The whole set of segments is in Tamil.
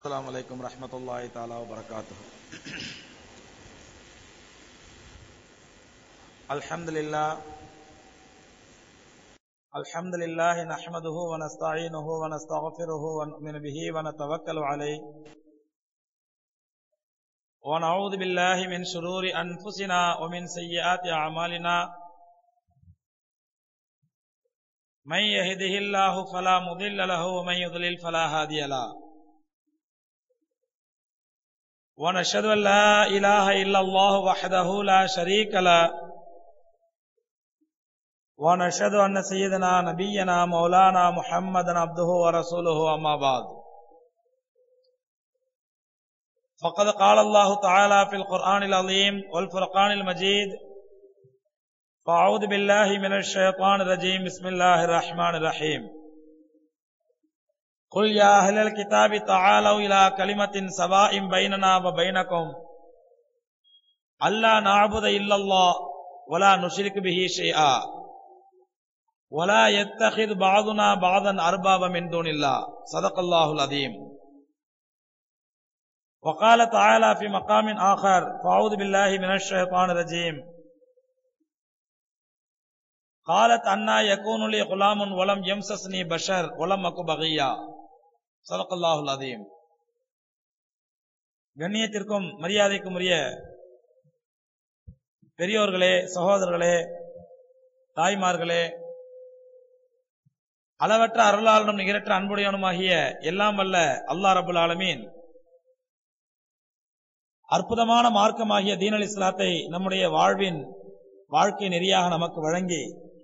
السلام عليكم ورحمة الله تعالى وبركاته الحمد لله الحمد لله نحمده ونستعينه ونستغفره ونؤمن به ونتوكل عليه ونعوذ بالله من شرور أنفسنا ومن سيئات أعمالنا من يهده الله فلا مضل له ومن يضلل فلا هادي له ونشهد أن لا إله إلا الله وحده لا شريك له ونشهد أن سيدنا نبينا مولانا محمدا عبده ورسوله أما بعد فقد قال الله تعالى في القرآن العظيم والفرقان المجيد فأعوذ بالله من الشيطان الرجيم بسم الله الرحمن الرحيم قل يا أهل الكتاب تعالوا إلى كلمة سواء بيننا وبينكم ألا نعبد إلا الله ولا نشرك به شيئا ولا يتخذ بعضنا بعضا أربابا من دون الله صدق الله العظيم وقال تعالى في مقام آخر فأعوذ بالله من الشيطان الرجيم قالت أنا يكون لي غلام ولم يمسسني بشر ولم أكو بغيا صدق الله العظيم கண்ணியத்திற்கும் மரியாதைக்கும் உரிய பெரியோர்களே சகோதரர்களே தாய்மார்களே அளவற்ற அருளாளனும் நிகரற்ற அன்புடையவனுமாகிய எல்லாம் வல்ல அல்லா ரபுல் ஆலமீன் அற்புதமான மார்க்கமாகிய தீனல் இஸ்லாத்தை நம்முடைய வாழ்வின் வாழ்க்கை நெறியாக நமக்கு வழங்கி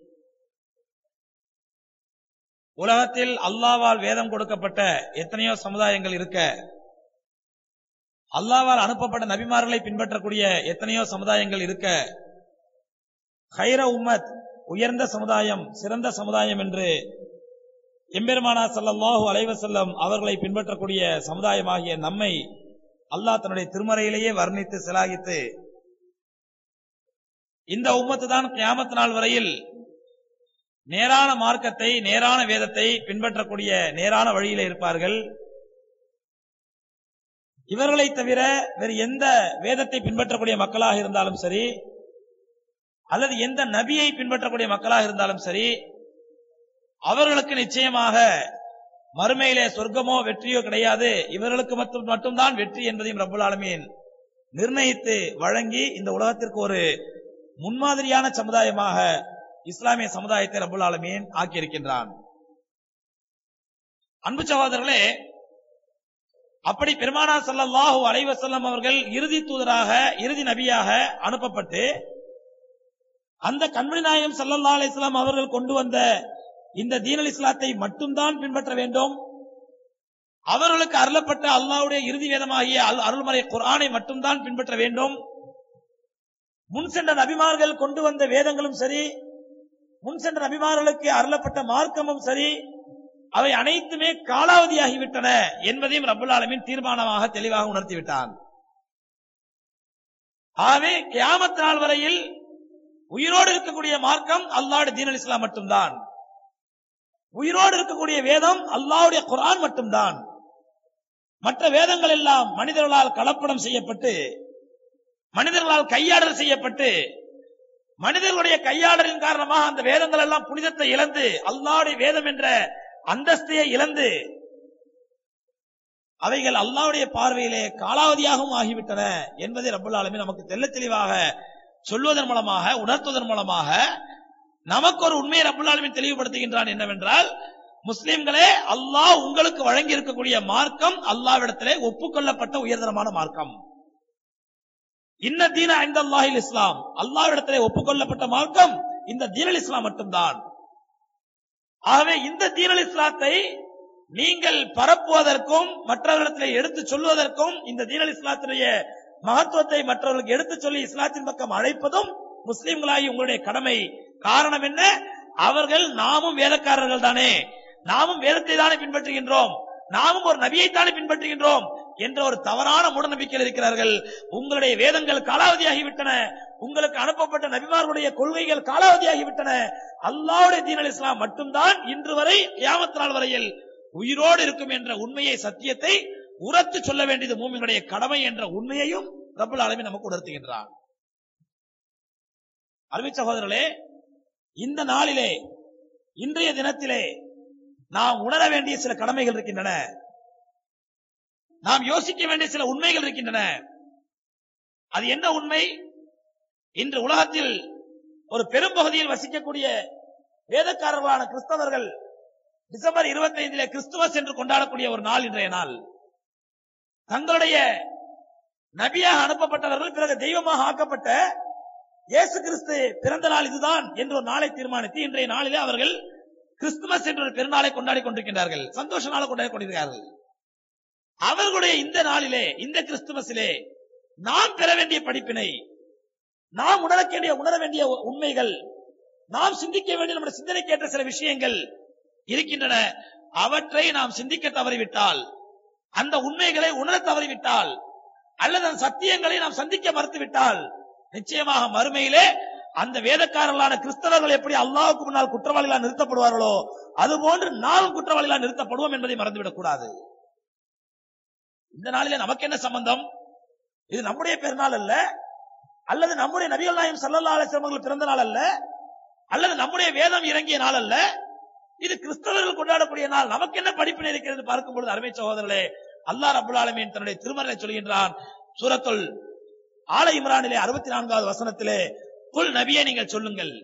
உலகத்தில் அல்லாவால் வேதம் கொடுக்கப்பட்ட எத்தனையோ சமுதாயங்கள் இருக்க அல்லாவால் அனுப்பப்பட்ட நபிமார்களை பின்பற்றக்கூடிய எத்தனையோ சமுதாயங்கள் இருக்க ஹைர உம்மத் உயர்ந்த சமுதாயம் சிறந்த சமுதாயம் என்று எம்பெருமானா சல்லல்லாஹு அலைவசல்லம் அவர்களை பின்பற்றக்கூடிய சமுதாயமாகிய நம்மை அல்லாஹ் தன்னுடைய திருமறையிலேயே வர்ணித்து சிலாகித்து இந்த உம்மத்து தான் கியாமத்து நாள் வரையில் நேரான மார்க்கத்தை நேரான வேதத்தை பின்பற்றக்கூடிய நேரான வழியில இருப்பார்கள் இவர்களை தவிர வேறு எந்த வேதத்தை பின்பற்றக்கூடிய மக்களாக இருந்தாலும் சரி அல்லது எந்த நபியை பின்பற்றக்கூடிய மக்களாக இருந்தாலும் சரி அவர்களுக்கு நிச்சயமாக மறுமையிலே சொர்க்கமோ வெற்றியோ கிடையாது இவர்களுக்கு மட்டும் மட்டும்தான் வெற்றி என்பதையும் ரப்புல் ஆலமீன் நிர்ணயித்து வழங்கி இந்த உலகத்திற்கு ஒரு முன்மாதிரியான சமுதாயமாக இஸ்லாமிய சமுதாயத்தை ரபுல் ஆலமீன் ஆக்கியிருக்கின்றான் அன்பு சகோதரர்களே அப்படி பெருமானா சல்லல்லாஹு அலைவசல்லம் அவர்கள் இறுதி தூதராக இறுதி நபியாக அனுப்பப்பட்டு அந்த கண்மணி நாயகம் சல்லல்லா அலிஸ்லாம் அவர்கள் கொண்டு வந்த இந்த தீனல் இஸ்லாத்தை மட்டும்தான் பின்பற்ற வேண்டும் அவர்களுக்கு அருளப்பட்ட அல்லாவுடைய இறுதி வேதமாகிய அருள்மறை குரானை மட்டும்தான் பின்பற்ற வேண்டும் முன் சென்ற நபிமார்கள் கொண்டு வந்த வேதங்களும் சரி முன் சென்ற நபிமார்களுக்கு அருளப்பட்ட மார்க்கமும் சரி அவை அனைத்துமே காலாவதியாகிவிட்டன என்பதையும் ரபுல் ஆலமின் தீர்மானமாக தெளிவாக உணர்த்திவிட்டான் ஆகவே கியாமத் நாள் வரையில் உயிரோடு இருக்கக்கூடிய மார்க்கம் அல்லாடு தீன் இஸ்லாம் மட்டும்தான் உயிரோடு இருக்கக்கூடிய வேதம் அல்லாவுடைய குரான் மட்டும்தான் மற்ற வேதங்கள் எல்லாம் மனிதர்களால் கலப்படம் செய்யப்பட்டு மனிதர்களால் கையாடல் செய்யப்பட்டு மனிதர்களுடைய கையாடலின் காரணமாக அந்த வேதங்கள் எல்லாம் புனிதத்தை இழந்து அல்லாவுடைய வேதம் என்ற அந்தஸ்தையை இழந்து அவைகள் அல்லாவுடைய பார்வையிலே காலாவதியாகவும் ஆகிவிட்டன என்பதை ரபுல் ஆலமி நமக்கு தெல்ல தெளிவாக சொல்வதன் மூலமாக உணர்த்துவதன் மூலமாக நமக்கு ஒரு உண்மையை ரபுல் ஆலமின் தெளிவுபடுத்துகின்றான் என்னவென்றால் முஸ்லிம்களே அல்லாஹ் உங்களுக்கு வழங்கி இருக்கக்கூடிய மார்க்கம் அல்லாவிடத்திலே ஒப்புக்கொள்ளப்பட்ட உயர்தரமான மார்க்கம் இன்ன தீன ஐந்த அல்லாஹில் இஸ்லாம் அல்லாவிடத்திலே ஒப்புக்கொள்ளப்பட்ட மார்க்கம் இந்த தீனல் இஸ்லாம் மட்டும்தான் ஆகவே இந்த தீனல் இஸ்லாத்தை நீங்கள் பரப்புவதற்கும் மற்றவர்களிடத்திலே எடுத்து சொல்வதற்கும் இந்த தீனல் இஸ்லாத்தினுடைய மகத்துவத்தை மற்றவர்களுக்கு எடுத்து சொல்லி இஸ்லாத்தின் பக்கம் அழைப்பதும் முஸ்லிம்களாகி உங்களுடைய கடமை காரணம் என்ன அவர்கள் நாமும் வேதக்காரர்கள் தானே நாமும் வேதத்தை தானே பின்பற்றுகின்றோம் நாமும் ஒரு நபியைத்தானே பின்பற்றுகின்றோம் என்ற ஒரு தவறான மூடநம்பிக்கையில் இருக்கிறார்கள் உங்களுடைய வேதங்கள் காலாவதியாகிவிட்டன உங்களுக்கு அனுப்பப்பட்ட நபிமார்களுடைய கொள்கைகள் காலாவதியாகிவிட்டன அல்லாவுடைய தீன் இஸ்லாம் மட்டும்தான் இன்று வரை கியாமத் நாள் வரையில் உயிரோடு இருக்கும் என்ற உண்மையை சத்தியத்தை உரத்து சொல்ல வேண்டியது மூமினுடைய கடமை என்ற உண்மையையும் ரப்பல் ஆலமீன் நமக்கு உணர்த்துகின்றான் அருமை சகோதரர்களே இந்த நாளிலே இன்றைய தினத்திலே நாம் உணர வேண்டிய சில கடமைகள் இருக்கின்றன நாம் யோசிக்க வேண்டிய சில உண்மைகள் இருக்கின்றன அது என்ன உண்மை இன்று உலகத்தில் ஒரு பெரும்பகுதியில் வசிக்கக்கூடிய வேதக்காரர்களான கிறிஸ்தவர்கள் டிசம்பர் 25 கிறிஸ்துமஸ் என்று கொண்டாடக்கூடிய ஒரு நாள் இன்றைய நாள் தங்களுடைய நபியாக அனுப்பப்பட்டவர்கள் பிறகு தெய்வமாக ஆக்கப்பட்ட இயேசு கிறிஸ்து பிறந்த நாள் இதுதான் என்று ஒரு நாளை தீர்மானித்து இன்றைய நாளிலே அவர்கள் கிறிஸ்துமஸ் என்ற ஒரு பெருநாளை கொண்டாடி கொண்டிருக்கின்றார்கள் சந்தோஷ நாளை கொண்டாடி கொண்டிருக்கிறார்கள் அவர்களுடைய இந்த நாளிலே இந்த கிறிஸ்துமஸிலே நாம் பெற வேண்டிய படிப்பினை நாம் உணர வேண்டிய உணர வேண்டிய உண்மைகள் நாம் சிந்திக்க வேண்டிய நம்முடைய சிந்தனைக்கு ஏற்ற சில விஷயங்கள் இருக்கின்றன அவற்றை நாம் சிந்திக்க தவறிவிட்டால் அந்த உண்மைகளை உணர தவறிவிட்டால் அல்லது அந்த சத்தியங்களை நாம் சந்திக்க மறுத்துவிட்டால் நிச்சயமாக மறுமையிலே அந்த வேதக்காரர்களான கிறிஸ்தவர்கள் எப்படி அல்லாஹ்வுக்கு முன்னால் குற்றவாளிகளாக நிறுத்தப்படுவார்களோ அதுபோன்று நாமும் குற்றவாளிகளாக நிறுத்தப்படுவோம் என்பதை மறந்துவிடக் கூடாது இந்த நாளிலே நமக்கு என்ன சம்பந்தம் இது நம்முடைய பெருநாள் அல்ல அல்லது நம்முடைய நபிகள் நாயம் சல்லல்லா அலிஸ்லாம் அவர்கள் பிறந்த நாள் அல்ல அல்லது நம்முடைய வேதம் இறங்கிய நாள் அல்ல இது கிறிஸ்தவர்கள் கொண்டாடக்கூடிய நாள் நமக்கு என்ன படிப்பினை இருக்கிறது பார்க்கும் பொழுது அருமை சகோதரர்களே அல்லாஹ் ரபுல் ஆலமீன் தன்னுடைய திருமறை சொல்கின்றான் சூரத்துல் ஆல இம்ரானிலே அறுபத்தி நான்காவது வசனத்திலே குல் நபியே நீங்கள் சொல்லுங்கள்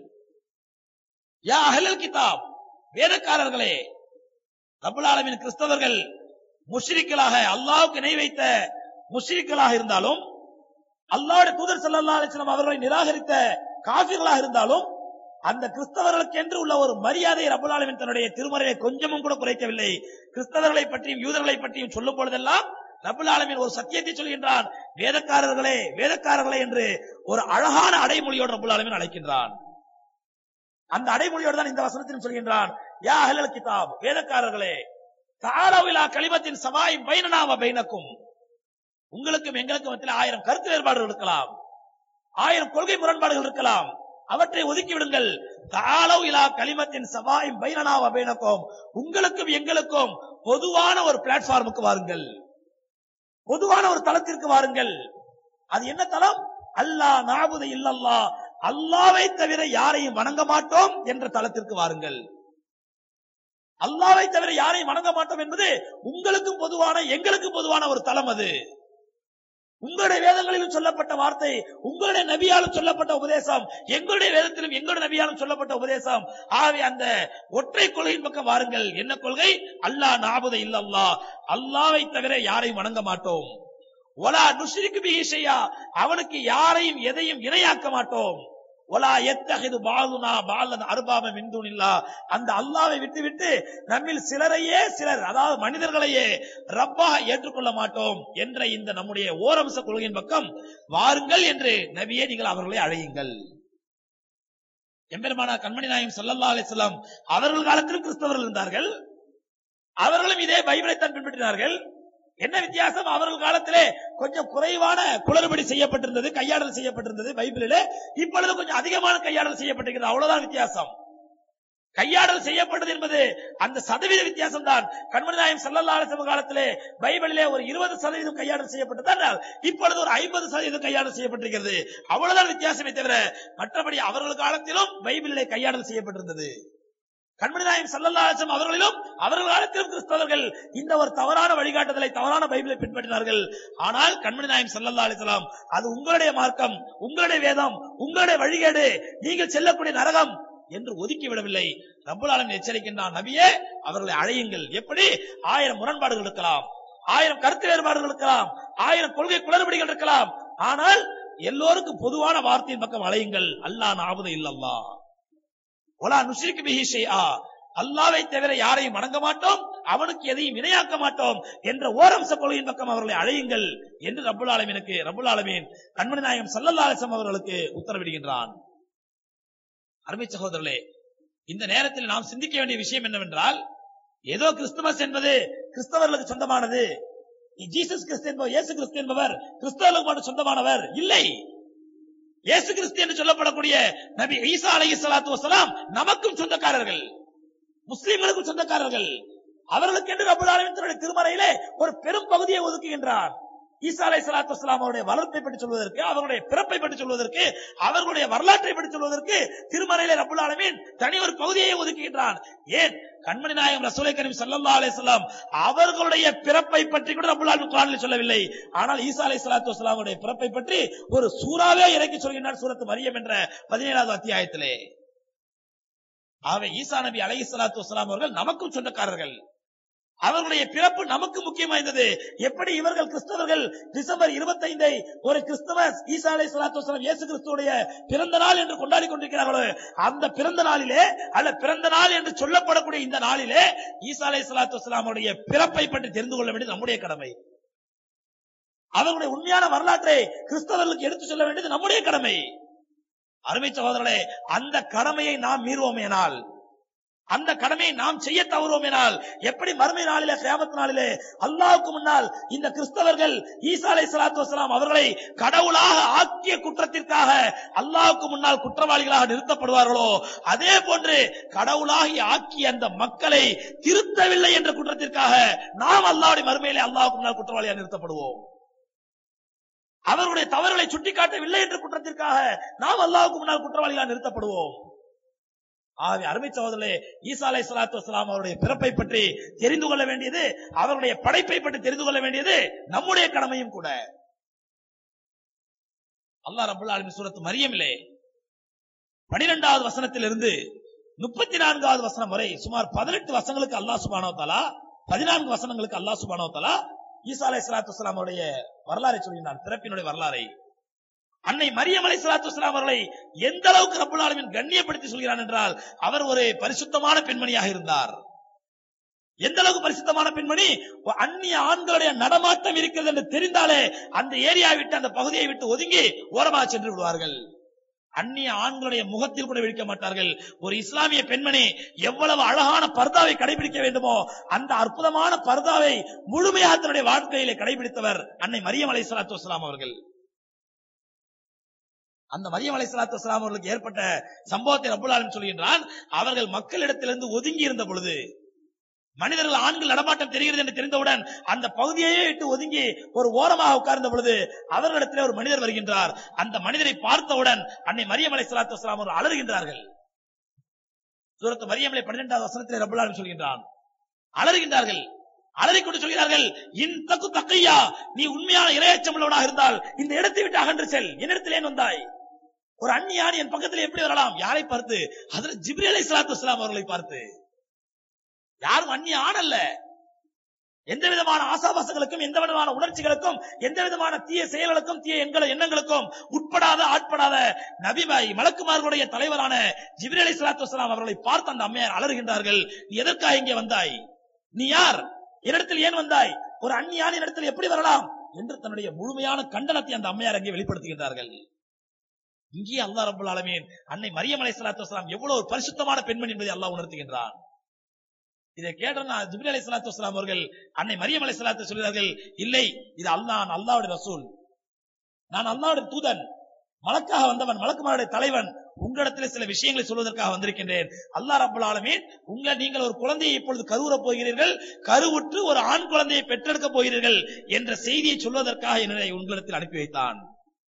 யா அஹ்லல் கிதாப் வேதக்காரர்களே ரபுல் ஆலமீன் கிறிஸ்தவர்கள் முஷ்ரிக்களாக அல்லாஹ்வுக்கு இணை வைத்த முஷ்ரிக்களாக இருந்தாலும் அல்லாஹ்வுடைய தூதர் ஸல்லல்லாஹு அலைஹி வஸல்லம் அவர்களை நிராகரித்த காஃபிர்களாக இருந்தாலும் அந்த கிறிஸ்தவர்களுக்கு என்று உள்ள ஒரு மரியாதை ரபுல் ஆலமீன் தன்னுடைய திருமறையை கொஞ்சமும் கூட குறைக்கவில்லை கிறிஸ்தவர்களை பற்றியும் யூதர்களை பற்றியும் சொல்லும் பொழுதெல்லாம் ரபுல் ஆலமீன் ஒரு சத்தியத்தை சொல்கின்றான் வேதக்காரர்களே வேதக்காரர்களே என்று ஒரு அழகான அடைமொழியோடு ரபுல் ஆலமீன் அழைக்கின்றான் அந்த அடைமொழியோடு தான் இந்த வசனத்திலும் சொல்கின்றான் யா அஹ்லல் கிதாப் வேதக்காரர்களே தாராவிலா கலிமத்தின் சமாயும் பைனனாவ பைனக்கும் உங்களுக்கும் எங்களுக்கும் மத்தியில் ஆயிரம் கருத்து வேறுபாடுகள் இருக்கலாம் ஆயிரம் கொள்கை முரண்பாடுகள் இருக்கலாம் அவற்றை ஒதுக்கி விடுங்கள் தாளவ் இலா கலிமத்தின் சபாயும் பைனனாவ பைனக்கும் உங்களுக்கும் எங்களுக்கும் பொதுவான ஒரு பிளாட்ஃபார்முக்கு வாருங்கள் பொதுவான ஒரு தளத்திற்கு வாருங்கள் அது என்ன தளம் அல்லாஹ் நாபுத இல்லல்லா அல்லாவை தவிர யாரையும் வணங்க மாட்டோம் என்ற தளத்திற்கு வாருங்கள் அல்லாவை தவிர யாரையும் வணங்க மாட்டோம் என்பது உங்களுக்கும் பொதுவான எங்களுக்கும் பொதுவான ஒரு தளம் அது உங்களுடைய வேதங்களிலும் சொல்லப்பட்ட வார்த்தை உங்களுடைய நபியாலும் சொல்லப்பட்ட உபதேசம் எங்களுடைய வேதத்திலும் எங்களுடைய நபியாலும் சொல்லப்பட்ட உபதேசம் ஆகவே அந்த ஒற்றை கொள்கையின் பக்கம் வாருங்கள் என்ன கொள்கை அல்லாஹ் நாபுத இல்லல்லா அல்லாவை தவிர யாரையும் வணங்க மாட்டோம் ஒலா நுஷ்ரிக்கு பிஹிஷையா அவனுக்கு யாரையும் எதையும் இணையாக்க மாட்டோம் ஒலா எத்தகைது பாலுனா பாலன் அருபாபம் இந்துனில்லா அந்த அல்லாவை விட்டுவிட்டு நம்மில் சிலரையே சிலர் அதாவது மனிதர்களையே ரப்பாக ஏற்றுக்கொள்ள மாட்டோம் என்ற இந்த நம்முடைய ஓரம்ச கொள்கையின் பக்கம் வாருங்கள் என்று நபியே நீங்கள் அவர்களை அழையுங்கள் எம்பெருமானா கண்மணி நாயம் சல்லல்லா அலிஸ்லாம் அவர்கள் காலத்திலும் கிறிஸ்தவர்கள் இருந்தார்கள் அவர்களும் இதே பைபிளை தான் பின்பற்றினார்கள் என்ன வித்தியாசம் அவர்கள் காலத்திலே கொஞ்சம் குறைவான குளறுபடி செய்யப்பட்டிருந்தது கையாடல் செய்யப்பட்டிருந்தது பைபிளிலே இப்பொழுது கொஞ்சம் அதிகமான கையாடல் செய்யப்பட்டிருக்கிறது அவ்வளவுதான் வித்தியாசம் கையாடல் செய்யப்பட்டது என்பது அந்த சதவீத வித்தியாசம் தான் கண்மணி நாயம் சல்லல்லா அலிஸ்லாம் காலத்திலே பைபிளிலே ஒரு இருபது சதவீதம் கையாடல் செய்யப்பட்டதால் இப்பொழுது ஒரு ஐம்பது சதவீதம் கையாடல் செய்யப்பட்டிருக்கிறது அவ்வளவுதான் வித்தியாசமே தவிர மற்றபடி அவர்கள் காலத்திலும் பைபிளிலே கையாடல் செய்யப்பட்டிருந்தது கண்மணி நாயம் சல்லல்லா அலிஸ்லாம் அவர்களிலும் அவர்கள் காலத்திலும் கிறிஸ்தவர்கள் இந்த ஒரு தவறான வழிகாட்டுதலை தவறான பைபிளை பின்பற்றினார்கள் ஆனால் கண்மணி நாயம் சல்லல்லா அலிஸ்லாம் அது உங்களுடைய மார்க்கம் உங்களுடைய வேதம் உங்களுடைய வழிகேடு நீங்கள் செல்லக்கூடிய நரகம் என்று ஒதுக்கி விடவில்லை ரப்புல் ஆலமீன் எச்சரிக்கின்றான் நபியே அவர்களை அழையுங்கள் எப்படி ஆயிரம் முரண்பாடுகள் இருக்கலாம் ஆயிரம் கருத்து வேறுபாடுகள் இருக்கலாம் ஆயிரம் கொள்கை குளறுபடிகள் இருக்கலாம் ஆனால் எல்லோருக்கும் பொதுவான வார்த்தையின் பக்கம் அழையுங்கள் அல்லாஹ் நாபுத இல்லல்லா ஒலா நுஷ்ரிக்கு பிஹி ஷைஆ அல்லாவை தவிர யாரையும் வணங்க மாட்டோம் அவனுக்கு எதையும் இணையாக்க மாட்டோம் என்ற ஓரம்ச கொள்கையின் பக்கம் அவர்களை அழையுங்கள் என்று ரப்புல் ஆலமீனுக்கு ரப்புல் ஆலமீன் கண்மணி நாயகம் சல்லல்லா அலிஸ்லாம் அவர்களுக்கு உத்தரவிடுகின்றான் அருமை சகோதரர்களே இந்த நேரத்தில் நாம் சிந்திக்க வேண்டிய விஷயம் என்னவென்றால் ஏதோ கிறிஸ்துமஸ் என்பது கிறிஸ்தவர்களுக்கு சொந்தமானது ஜீசஸ் கிறிஸ்து என்பவர் இயேசு கிறிஸ்து என்பவர் கிறிஸ்தவர்களுக்கு மட்டும் சொந்தமானவர் இல்லை இயேசு கிறிஸ்து என்று சொல்லப்படக்கூடிய நபி ஈசா அலைஹி ஸலாத்து வஸலாம் நமக்கும் சொந்தக்காரர்கள் முஸ்லிம்களுக்கும் சொந்தக்காரர்கள் அவர்களுக்கென்று ரப்பல் ஆலமீன் தன்னுடைய திருமறையிலே ஒரு பெரும் பகுதியை ஒதுக்குகின்றார் ஈசா அலை சலாத்து வஸ்லாம் அவருடைய வளர்ப்பை பற்றி சொல்வதற்கு அவர்களுடைய பிறப்பை பற்றி சொல்வதற்கு அவர்களுடைய வரலாற்றை பற்றி சொல்வதற்கு திருமறையிலே ரப்பல் ஆலமீன் தனி ஒரு பகுதியை ஒதுக்குகின்றான் ஏன் கண்மணி நாயகம் ரசூலை கரீம் ஸல்லல்லாஹு அலைஹி வஸல்லம் அவர்களுடைய பிறப்பை பற்றி கூட ரப்பல் ஆலமீன் குர்ஆனில் சொல்லவில்லை ஆனால் ஈசா அலை சலாத்து வஸ்லாமுடைய பிறப்பை பற்றி ஒரு சூறாவே இறக்கி சொல்கின்றார் சூரத்து மரியம் என்ற பதினேழாவது அத்தியாயத்திலே ஆகவே ஈசா நபி அலைஹி ஸலாத்து வஸ்ஸலாம் அவர்கள் நமக்கும் சொந்தக்காரர்கள் அவர்களுடைய பிறப்பு நமக்கு முக்கியம் வாய்ந்தது எப்படி இவர்கள் கிறிஸ்தவர்கள் டிசம்பர் 25 ஒரு கிறிஸ்தவ ஈசா அலை சலாத்து வசலாம் இயேசு கிறிஸ்துடைய பிறந்த நாள் என்று கொண்டாடி கொண்டிருக்கிறார்களோ அந்த பிறந்த நாளிலே அல்ல பிறந்த நாள் என்று சொல்லப்படக்கூடிய இந்த நாளிலே ஈசா அலை சலாத்து வசலாமுடைய பிறப்பை பற்றி தெரிந்து கொள்ள வேண்டியது நம்முடைய கடமை அவர்களுடைய உண்மையான வரலாற்றை கிறிஸ்தவர்களுக்கு எடுத்து சொல்ல வேண்டியது நம்முடைய கடமை அருமை சகோதரர்களே அந்த கடமையை நாம் மீறுவோமேனால் அந்த கடமையை நாம் செய்ய தவறுவோமேனால் எப்படி மறுமை நாளிலே கியாமத் நாளிலே அல்லாஹ்வுக்கு முன்னால் இந்த கிறிஸ்தவர்கள் ஈசா அலை சலாத்து வசலாம் அவர்களை கடவுளாக ஆக்கிய குற்றத்திற்காக அல்லாஹ்வுக்கு முன்னால் குற்றவாளிகளாக நிறுத்தப்படுவார்களோ அதே போன்று கடவுளாகி ஆக்கிய அந்த மக்களை திருத்தவில்லை என்ற குற்றத்திற்காக நாம் அல்லாஹ்வுடைய மறுமையிலே அல்லாஹ்வுக்கு முன்னால் குற்றவாளியாக நிறுத்தப்படுவோம் அவர்களுடைய தவறுகளை சுட்டிக்காட்டவில்லை என்ற குற்றத்திற்காக நாம் அல்லாஹ்வுக்கு முன்னால் குற்றவாளிகளாக நிறுத்தப்படுவோம் ஆகவே அருமை சகோதரர்களே ஈசா அலை சலாத்து வசலாம் அவருடைய பிறப்பை பற்றி தெரிந்து கொள்ள வேண்டியது அவருடைய படைப்பை பற்றி தெரிந்து கொள்ள வேண்டியது நம்முடைய கடமையும் கூட அல்லாஹ் ரபுல் ஆலமின் சூரத்து மரியமிலே பனிரெண்டாவது வசனத்திலிருந்து முப்பத்தி நான்காவது வசனம் வரை சுமார் பதினெட்டு வசனங்களுக்கு அல்லாஹ் சுபானோ தலா பதினான்கு வசனங்களுக்கு அல்லாஹ் சுபானோ தலா ஈசா அலை சலாத்து வசலாம் அவருடைய வரலாறை சொல்கிறான் பிறப்பினுடைய வரலாறை அன்னை மரியம் அலை சலாத்து வஸ்லாம் அவர்களை எந்த அளவுக்கு ரப்புல் ஆலமீன் கண்ணியப்படுத்தி சொல்கிறான் என்றால் அவர் ஒரு பரிசுத்தமான பெண்மணியாக இருந்தார் எந்த அளவுக்கு பரிசுத்தமான பெண்மணி ஒரு அந்நிய ஆண்களுடைய நடமாட்டம் இருக்கிறது என்று தெரிந்தாலே அந்த ஏரியா விட்டு அந்த பகுதியை விட்டு ஒதுங்கி ஓரமாக சென்று விடுவார்கள் அந்நிய ஆண்களுடைய முகத்தில் கூட விழிக்க மாட்டார்கள் ஒரு இஸ்லாமிய பெண்மணி எவ்வளவு அழகான பர்தாவை கடைபிடிக்க வேண்டுமோ அந்த அற்புதமான பர்தாவை முழுமையாக தன்னுடைய வாழ்க்கையிலே கடைபிடித்தவர் அன்னை மரியம் அலை சலாத்து வஸ்லாம் அவர்கள் அந்த மரியம் அலை சலாத்து வஸ்லாம் அவர்களுக்கு ஏற்பட்ட சம்பவத்தை ரப்புல் ஆலமீன் சொல்கின்றான் அவர்கள் மக்களிடத்திலிருந்து ஒதுங்கி இருந்த பொழுது மனிதர்கள் ஆண்கள் நடமாட்டம் தெரிகிறது என்று தெரிந்தவுடன் அந்த பகுதியையே விட்டு ஒதுங்கி ஒரு ஓரமாக உட்கார்ந்த பொழுது அவர்களிடத்திலே ஒரு மனிதர் வருகின்றார் அந்த மனிதரை பார்த்தவுடன் அன்னை மரியம் அலை சலாத்து வஸ்லாம் அவர்கள் அலறுகின்றார்கள் சூரத்து மரியமலை பன்னிரெண்டாவது வசனத்திலே ரப்புல் ஆலமீன் சொல்கின்றான் அலறுகின்றார்கள் அலறிக்கொண்டு சொல்கிறார்கள் இன் தக்கு தக்கையா நீ உண்மையான இரையச்சம் உள்ளவனாக இருந்தால் இந்த இடத்தை விட்டு அகன்று செல் என்னிடத்தில் ஏன் வந்தாய் ஒரு அந்நியான் என் பக்கத்தில் எப்படி வரலாம் யாரை பார்த்து அதில் ஜிப்ரி அலை சலாத்து வஸ்லாம் அவர்களை பார்த்து யாரும் அந்நிய ஆண் அல்ல எந்த விதமான ஆசாபாசங்களுக்கும் எந்த விதமான உணர்ச்சிகளுக்கும் எந்த விதமான தீய செயல்களுக்கும் தீய எண்கள எண்ணங்களுக்கும் உட்படாத ஆட்படாத நபிமாய் மலக்குமார்களுடைய தலைவரான ஜிப்ரி அலை சலாத்து வஸ்லாம் அவர்களை பார்த்து அந்த அம்மையார் அலறுகின்றார்கள் நீ எதற்காக இங்கே வந்தாய் நீ யார் என்னிடத்தில் ஏன் வந்தாய் ஒரு அந்நியான இடத்தில் எப்படி வரலாம் என்று தன்னுடைய முழுமையான கண்டனத்தை அந்த அம்மையார் அங்கே வெளிப்படுத்துகின்றார்கள் இங்கே அல்லாஹ் ரபுல் ஆலமீன் அன்னை மரியம் அலை சலாத்து வஸ்லாம் எவ்வளவு ஒரு பரிசுத்தமான பெண்மணி என்பதை அல்லாஹ் உணர்த்துகின்றான் இதை கேட்ட ஜிப்ரி அலை சலாத்து வஸ்லாம் அவர்கள் அன்னை மரியம் அலை சலாத்து சொல்கிறார்கள் இல்லை இது அல்லாஹ் நான் அல்லாவுடைய ரசூல் நான் அல்லாவுடைய தூதன் மலக்காக வந்தவன் மலக்குமாருடைய தலைவன் உங்களிடத்தில் சில விஷயங்களை சொல்வதற்காக வந்திருக்கின்றேன் அல்லாஹ் ரப்பல் ஆலமீன் உங்க நீங்கள் ஒரு குழந்தையை இப்பொழுது கருவுறப் போகிறீர்கள் கருவுற்று ஒரு ஆண் குழந்தையை பெற்றெடுக்க போகிறீர்கள் என்ற செய்தியை சொல்வதற்காக என்னை உங்களிடத்தில் அனுப்பி வைத்தான்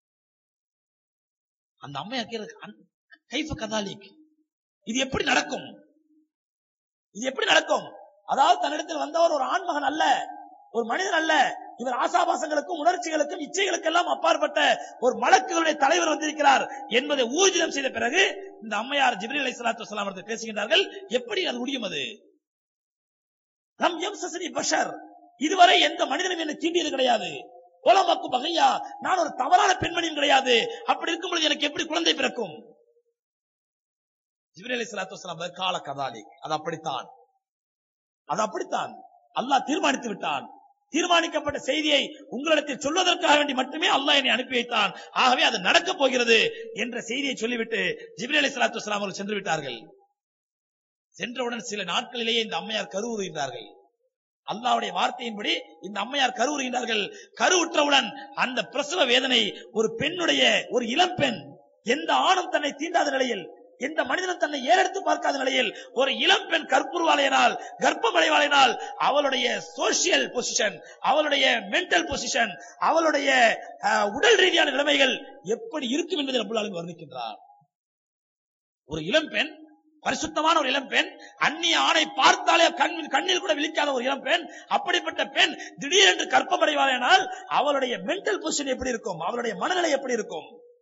அந்த அம்மையார் கைஃப கதாலிக் இது எப்படி நடக்கும் இது எப்படி நடக்கும் அதாவது தன்னிடத்தில் வந்தவர் ஒரு ஆண்மகன் அல்ல ஒரு மனிதன் அல்ல இவர் ஆசாபாசங்களுக்கும் உணர்ச்சிகளுக்கும் இச்சைகளுக்கெல்லாம் அப்பாற்பட்ட ஒரு மலக்குகளுடைய தலைவர் வந்திருக்கிறார் என்பதை ஊர்ஜிதம் செய்த பிறகு இந்த அம்மையார் ஜிப்ரி அலை சலாத்து வசலாம் பேசுகின்றார்கள் எப்படி அது முடியும் அது ரம் எம்சசனி பஷர் இதுவரை எந்த மனிதனும் என்ன தீண்டியது கிடையாது கோலமாக்கு பகையா நான் ஒரு தவறான பெண்மணியும் கிடையாது அப்படி இருக்கும் பொழுது எனக்கு எப்படி குழந்தை பிறக்கும் ஜிப்ரி அலை சலாத்து வசலாம் கால கதாலி அது அப்படித்தான் அது அப்படித்தான் அல்லாஹ் தீர்மானித்து விட்டான் தீர்மானிக்கப்பட்ட செய்தியை உங்களிடத்தில் சொல்வதற்காக வேண்டி மட்டுமே அல்லாஹ் என்னை அனுப்பி வைத்தான் ஆகவே அது நடக்கப் போகிறது என்ற செய்தியை சொல்லிவிட்டு ஜிப்ரி அலி சலாத்து வஸ்லாம் அவர்கள் சென்று விட்டார்கள் சென்றவுடன் சில நாட்களிலேயே இந்த அம்மையார் கருவுறுகின்றார்கள் அல்லாவுடைய வார்த்தையின்படி இந்த அம்மையார் கருவுறுகின்றார்கள் கருவுற்றவுடன் அந்த பிரசவ வேதனை ஒரு பெண்ணுடைய ஒரு இளம் பெண் எந்த ஆணும் தன்னை தீண்டாத நிலையில் எந்த மனிதனும் தன்னை ஏறெடுத்து பார்க்காத நிலையில் ஒரு இளம் பெண் கற்புருவாளையினால் கர்ப்பமடைவாளையினால் அவளுடைய சோசியல் பொசிஷன் அவளுடைய மென்டல் பொசிஷன் அவளுடைய அஹ், உடல் ரீதியான நிலைமைகள் எப்படி இருக்கும் என்பதை ரப்புல் ஆலமீன் வர்ணிக்கின்றார் ஒரு இளம் பெண் பரிசுத்தமான ஒரு இளம் பெண் அந்நிய ஆணை பார்த்தாலே கண் கண்ணில் கூட விழிக்காத ஒரு இளம் பெண் அப்படிப்பட்ட பெண் திடீரென்று கற்பமடைவாளேனால் அவளுடைய மென்டல் பொசிஷன் எப்படி இருக்கும் அவளுடைய மனநிலை எப்படி இருக்கும்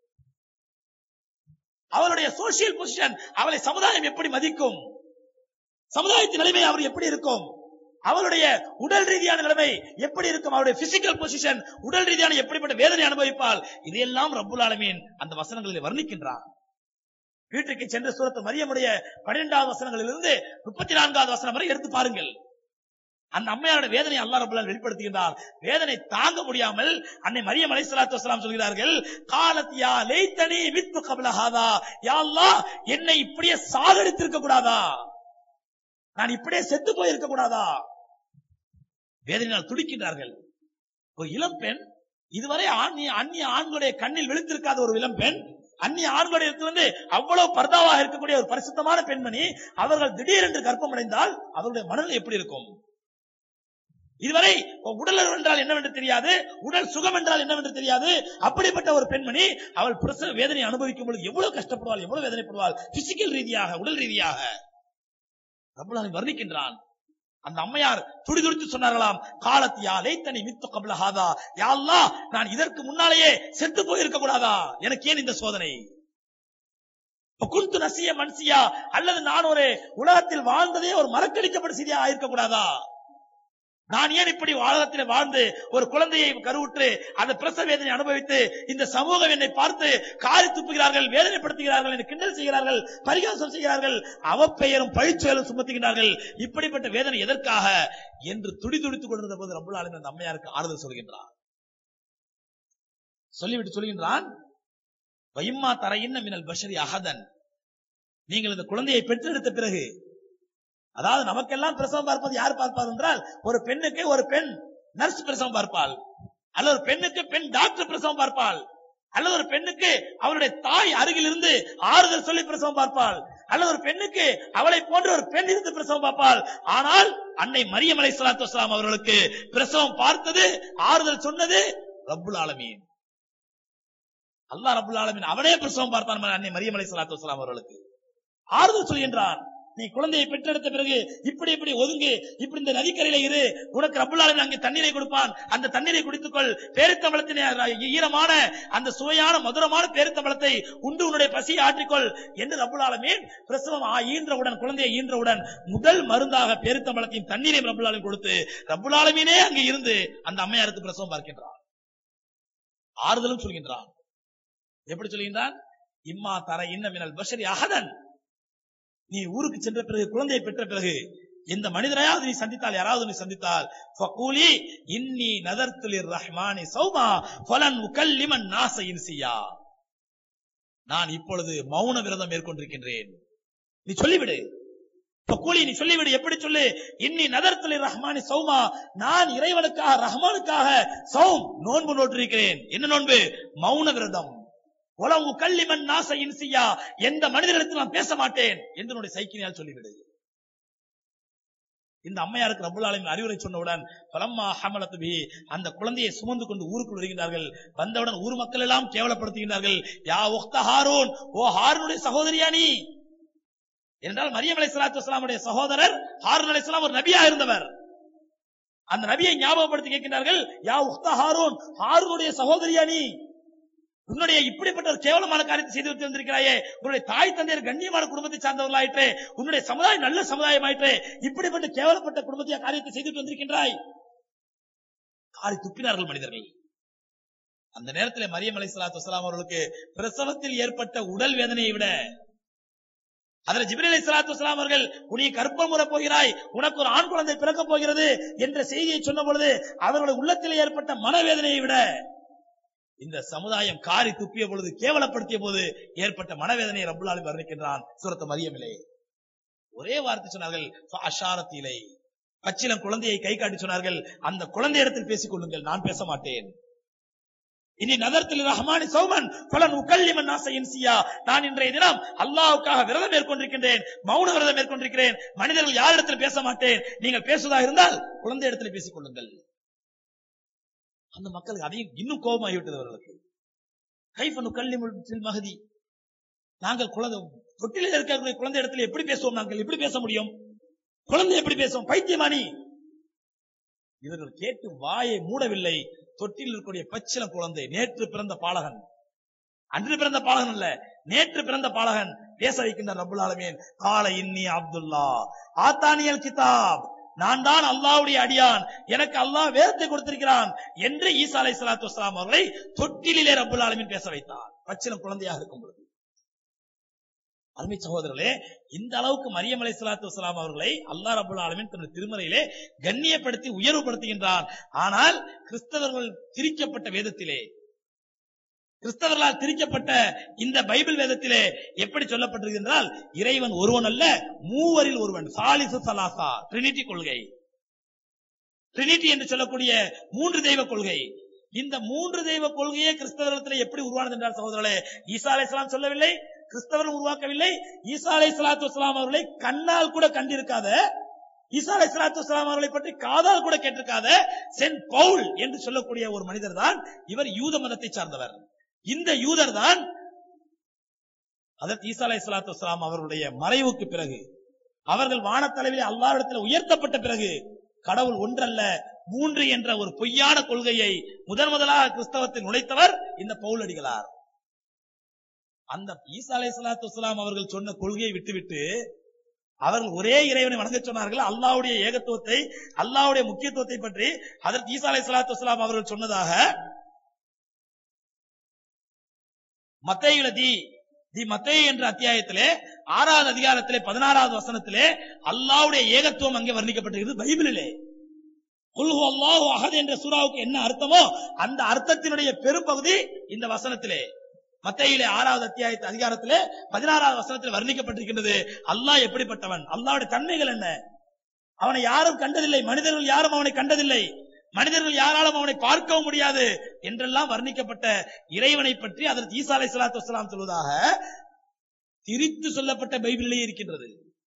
அவளுடைய சோசியல் பொசிஷன் அவளை சமுதாயம் எப்படி மதிக்கும் சமுதாயத்தின் நிலைமை அவர் எப்படி இருக்கும் அவளுடைய உடல் ரீதியான நிலைமை எப்படி இருக்கும் அவருடைய பிசிக்கல் பொசிஷன் உடல் ரீதியான எப்படிப்பட்ட வேதனை அனுபவிப்பால் இதையெல்லாம் ரப்புல் ஆலமீன் அந்த வசனங்களில் வர்ணிக்கின்றார் வீட்டுக்கு சென்ற சூரத்து மரியமுடைய பன்னிரெண்டாவது வசனங்களிலிருந்து முப்பத்தி நான்காவது வசனம் வரை எடுத்து பாருங்கள் அந்த அம்மையாரோட வேதனை அல்லாஹ் ரப்பல் ஆலமீன் வெளிப்படுத்துகின்றார் வேதனை தாங்க முடியாமல் அன்னை மரியம் அலைஹிஸ்ஸலாத்து வஸலாம் சொல்கிறார்கள் காலத் யா லைத்தனி மித்து கப்ல ஹாதா யா அல்லாஹ் என்னை இப்படியே சாகடித்திருக்க கூடாதா நான் இப்படியே செத்து போயிருக்க கூடாதா வேதனையால் துடிக்கின்றார்கள் ஒரு இளம் பெண் இதுவரை ஆண்ணிய அந்நிய ஆண்களுடைய கண்ணில் விழுத்திருக்காத ஒரு இளம் பெண் அந்நிய ஆண்களுடைய இடத்துல வந்து அவ்வளவு பர்தாவாக இருக்கக்கூடிய ஒரு பரிசுத்தமான பெண்மணி அவர்கள் திடீரென்று கர்ப்பம் அடைந்தால் அவருடைய மனநிலை எப்படி இருக்கும் இதுவரை உடல் அறிவு என்றால் என்னவென்று தெரியாது உடல் சுகம் என்றால் என்னவென்று தெரியாது அப்படிப்பட்ட ஒரு பெண்மணி அவள் பிரசவ வேதனை அனுபவிக்கும் பொழுது எவ்வளவு கஷ்டப்படுவாள் எவ்வளவு வேதனைப்படுவாள் பிசிக்கல் ரீதியாக உடல் ரீதியாக ரப்பலான் வர்ணிக்கின்றான் அந்த அம்மையார் துடிதுடித்து சொன்னார்களாம் காலத்தியா லைத்தனி மித்து கபல ஹாதா யா அல்லாஹ் நான் இதற்கு முன்னாலேயே செத்து போயிருக்க கூடாதா எனக்கு ஏன் இந்த சோதனை குந்து நசிய மன்சியா அல்லது நான் ஒரு உலகத்தில் வாழ்ந்ததே ஒரு மறக்கடிக்கப்பட்ட செய்தியா ஆயிருக்க கூடாதா நான் ஏன் இப்படி உலகத்தில் வாழ்ந்து ஒரு குழந்தையை கருவுற்று அந்த பிரசவ வேதனை அனுபவித்து இந்த சமூகம் என்னை பார்த்து காரி துப்புகிறார்கள் வேதனைப்படுத்துகிறார்கள் என்னை கிண்டல் செய்கிறார்கள் பரிகாசம் செய்கிறார்கள் அவப்பெயரும் பழிச்செயலும் சுமத்துகிறார்கள் இப்படிப்பட்ட வேதனை எதற்காக என்று துடி துடித்துக் கொண்டிருந்த போது ரப்புல் ஆலமீன் அந்த அம்மையாருக்கு ஆறுதல் சொல்கின்றான் சொல்லிவிட்டு சொல்கின்றான் வைம்மா தரையின்ன மினல் பஷரி அகதன் நீங்கள் இந்த குழந்தையை பெற்றெடுத்த பிறகு அதாவது நமக்கெல்லாம் பிரசவம் பார்ப்பது யார் பார்ப்பார் என்றால் ஒரு பெண்ணுக்கு ஒரு பெண் நர்ஸ் பிரசவம் பார்ப்பாள் அல்லது ஒரு பெண்ணுக்கு பெண் டாக்டர் பிரசவம் பார்ப்பாள் அல்லது ஒரு பெண்ணுக்கு அவளுடைய தாய் அருகில் இருந்து ஆறுதல் சொல்லி பிரசவம் பார்ப்பாள் அல்லது ஒரு பெண்ணுக்கு அவளை போன்ற ஒரு பெண் இருந்து பிரசவம் பார்ப்பாள் ஆனால் அன்னை மரியம் அலை சலாத்து வஸ்லாம் அவர்களுக்கு பிரசவம் பார்த்தது ஆறுதல் சொன்னது ரப்புல் ஆலமீன் அல்லாஹ் ரப்புல் ஆலமீன் அவனே பிரசவம் பார்த்தான் அன்னை மரியம் அலை சலாத்து வஸ்லாம் அவர்களுக்கு ஆறுதல் சொல்கின்றான் நீ குழந்தையை பெற்றெடுத்த பிறகு இப்படி இப்படி ஒதுங்கு இப்படி இந்த நதிக்கரையில இரு உனக்கு ரப்புல்லாலின் அங்கே தண்ணீரை கொடுப்பான் அந்த தண்ணீரை குடித்துக்கொள் பேரித்தம்பளத்தின் ஈரமான அந்த சுவையான மதுரமான பேரித்தம்பளத்தை உண்டு உன்னுடைய பசியை ஆற்றிக்கொள் என்று ரப்புல்லாலமீன் பிரசவம் ஆ- ஈன்றவுடன் குழந்தையை ஈன்றவுடன் முதல் மருந்தாக பேரித்தம்பளத்தையும் தண்ணீரையும் ரப்புல்லாலின் கொடுத்து ரப்புல்லாலமீனே அங்கே இருந்து அந்த அம்மையாருக்கு பிரசவம் பார்க்கின்றான் ஆறுதலும் சொல்கின்றான் எப்படி சொல்கின்றான் இம்மா தர இன்ன மினல் பஷரி அகதன் நீ ஊருக்கு சென்ற பிறகு குழந்தையை பெற்ற பிறகு எந்த மனிதனையாவது நீ சந்தித்தால் யாராவது நீ சந்தித்தால் ஃபகூலி இன்னி நதர்த்துலிர் ரஹ்மானி சௌமா ஃபலன் உகல்லிமன் நாச இன்சியா நான் இப்பொழுது மௌன விரதம் மேற்கொண்டிருக்கின்றேன் நீ சொல்லிவிடு ஃபகூலி நீ சொல்லிவிடு எப்படி சொல்லு இன்னி நதர்த்துலிர் ரஹ்மானி சௌமா நான் இறைவனுக்காக ரஹ்மானுக்காக சௌம் நோன்பு நோட்டிருக்கிறேன் என்ன நோன்பு மௌன விரதம் உலகு கல்லிமன் நாச இன்சியா எந்த மனிதனிடத்தில் நான் பேச மாட்டேன் என்று உன்னுடைய சைக்கினியால் சொல்லிவிடு இந்த அம்மையாருக்கு ரப்புல் ஆலமீன் அறிவுரை சொன்னவுடன் பலம்மா ஹமலத்து பி அந்த குழந்தையை சுமந்து கொண்டு ஊருக்குள் வருகின்றார்கள் வந்தவுடன் ஊர் மக்கள் எல்லாம் கேவலப்படுத்துகின்றார்கள் யா உக்த ஹாரூன் ஓ ஹாரூனுடைய சகோதரியா நீ என்றால் மரியம் அலை சலாத்து வஸ்லாமுடைய சகோதரர் ஹாரூன் அலை ஒரு நபியா இருந்தவர் அந்த நபியை ஞாபகப்படுத்தி கேட்கின்றார்கள் யா உக்த ஹாரூன் ஹாரூனுடைய சகோதரியா நீ உன்னுடைய இப்படிப்பட்ட ஒரு கேவலமான காரியத்தை செய்து வைத்து வந்திருக்கிறாயே உன்னுடைய தாய் தந்தையர் கண்ணியமான குடும்பத்தை சார்ந்தவர்களாயிற்று உன்னுடைய சமுதாயம் நல்ல சமுதாயம் ஆயிற்று இப்படிப்பட்ட கேவலப்பட்ட குடும்பத்தை காரியத்தை செய்துட்டு வந்திருக்கின்றாய் காரி துப்பினார்கள் மனிதர்கள் அந்த நேரத்தில் மரியம் அலை சலாத்து வசலாம் அவர்களுக்கு பிரசவத்தில் ஏற்பட்ட உடல் வேதனையை விட அதில் ஜிப்ரீல் அலை சலாத்து வசலாம் அவர்கள் உனி கற்பம் முறை போகிறாய் உனக்கு ஒரு ஆண் குழந்தை பிறக்கப் போகிறது என்ற செய்தியை சொன்ன பொழுது அவர்களுடைய உள்ளத்தில் ஏற்பட்ட மனவேதனையை விட இந்த சமுதாயம் காரி துப்பிய பொழுது கேவலப்படுத்திய போது ஏற்பட்ட மனவேதனையை ரப்புல்லாலி வர்ணிக்கின்றான் சுரத்த மரியமிலே ஒரே வார்த்தை சொன்னார்கள் அஷாரத்திலே பச்சிலம் குழந்தையை கை காட்டி சொன்னார்கள் அந்த குழந்தை இடத்தில் பேசிக் கொள்ளுங்கள் நான் பேச மாட்டேன் இனி நதர்த்தில் ரஹ்மானி சௌமன் பலன் உக்கல்லிமன் நாச இன்சியா நான் இன்றைய தினம் அல்லாஹ்வுக்காக விரதம் மேற்கொண்டிருக்கின்றேன் மௌன விரதம் மேற்கொண்டிருக்கிறேன் மனிதர்கள் யாரிடத்தில் பேச மாட்டேன் நீங்கள் பேசுவதாக இருந்தால் குழந்தை இடத்தில் பேசிக் கொள்ளுங்கள் அந்த மக்களுக்கு அதையும் இன்னும் கோபமாகிவிட்டது அவர்களுக்கு கைஃபனு கல்லிமுல் மகதி நாங்கள் குழந்தை தொட்டிலில் இருக்கக்கூடிய குழந்தை இடத்துல எப்படி பேசுவோம் நாங்கள் எப்படி பேச முடியும் குழந்தை எப்படி பேசுவோம் பைத்தியமானி இவர்கள் கேட்டு வாயை மூடவில்லை தொட்டில் இருக்கக்கூடிய பச்சிலம் குழந்தை நேற்று பிறந்த பாலகன் அன்று பிறந்த பாலகன் அல்ல நேற்று பிறந்த பாலகன் பேச வைக்கின்ற ரப்புல் ஆலமீன் கால இன்னி அப்துல்லா ஆத்தானியல் கிதாப் நான் தான் அல்லாஹ்வுடைய அடியான் எனக்கு அல்லாஹ் வேதத்தை கொடுத்திருக்கிறான் என்று ஈசா அலை சலாத்து வஸ்லாம் அவர்களை தொட்டிலே ரப்புல் ஆலமீன் பேச வைத்தார் பச்சிலம் குழந்தையாக இருக்கும் பொழுது அருமை சகோதரர்களே இந்த அளவுக்கு மரியம் அலை சலாத்து வஸ்லாம் அவர்களை அல்லாஹ் ரபுல் ஆலமீன் தன்னுடைய திருமறையிலே கண்ணியப்படுத்தி உயர்வுபடுத்துகின்றார் ஆனால் கிறிஸ்தவர்கள் திரிக்கப்பட்ட வேதத்திலே கிறிஸ்தவர்களால் திரிக்கப்பட்ட இந்த பைபிள் வேதத்திலே எப்படி சொல்லப்பட்டிருக்கின்றால் இறைவன் ஒருவன் அல்ல மூவரில் ஒருவன் சாலிசு சலாசா ட்ரினிட்டி கொள்கை ட்ரினிட்டி என்று சொல்லக்கூடிய மூன்று தெய்வ கொள்கை இந்த மூன்று தெய்வ கொள்கையே கிறிஸ்தவர்களிடத்தில் எப்படி உருவானது என்றால் சகோதரர்களே ஈசா அலைஹிஸ்ஸலாம் சொல்லவில்லை கிறிஸ்தவர்கள் உருவாக்கவில்லை ஈசா அலை சலாத்து வஸ்லாம் அவர்களை கண்ணால் கூட கண்டிருக்காத ஈசா அலை சலாத்து வஸ்லாம் அவர்களை பற்றி காதால் கூட கேட்டிருக்காத சென்ட் பவுல் என்று சொல்லக்கூடிய ஒரு மனிதர் தான் இவர் யூத மதத்தை சார்ந்தவர் இந்த யூதர் தான் அதற்கு ஈசா அலை சலாத்து வஸ்லாம் அவர்களுடைய மறைவுக்கு பிறகு அவர்கள் வானத்தளவிலே அல்லாவிடத்தில் உயர்த்தப்பட்ட பிறகு கடவுள் ஒன்றல்ல மூன்று என்ற ஒரு பொய்யான கொள்கையை முதன் முதலாக கிறிஸ்தவத்தில் நுழைத்தவர் இந்த பவுலடிகளார் அந்த ஈசா அலை சலாத்து வஸ்லாம் அவர்கள் சொன்ன கொள்கையை விட்டுவிட்டு அவர்கள் ஒரே இறைவனை வணங்க சொன்னார்கள் அல்லாவுடைய ஏகத்துவத்தை அல்லாவுடைய முக்கியத்துவத்தை பற்றி அதற்கு ஈசா அலை சலாத்து வஸ்லாம் அவர்கள் சொன்னதாக மத்தையுல தி தி மத்தேயு என்ற அத்தியாயத்திலே ஆறாவது அதிகாரத்திலே பதினாறாவது வசனத்திலே அல்லாவுடைய ஏகத்துவம் அங்கே வர்ணிக்கப்பட்டிருக்கிறது பைபிளிலே குல்ஹு அல்லாஹு அஹத் என்ற சூறாவுக்கு என்ன அர்த்தமோ அந்த அர்த்தத்தினுடைய பெரும்பகுதி இந்த வசனத்திலே மத்தையிலே ஆறாவது அத்தியாயத்து அதிகாரத்திலே பதினாறாவது வசனத்தில் வர்ணிக்கப்பட்டிருக்கின்றது அல்லாஹ் எப்படிப்பட்டவன் அல்லாஹ்வுடைய தன்மைகள் என்ன அவனை யாரும் கண்டதில்லை மனிதர்கள் யாரும் அவனை கண்டதில்லை மனிதர்கள் யாராலும் அவனை பார்க்கவும் முடியாது என்றெல்லாம் வர்ணிக்கப்பட்ட இறைவனை பற்றி அதற்கு ஈசா அலை சலாத்து வசலாம் சொல்வதாக திரித்து சொல்லப்பட்ட பைபிளிலே இருக்கின்றது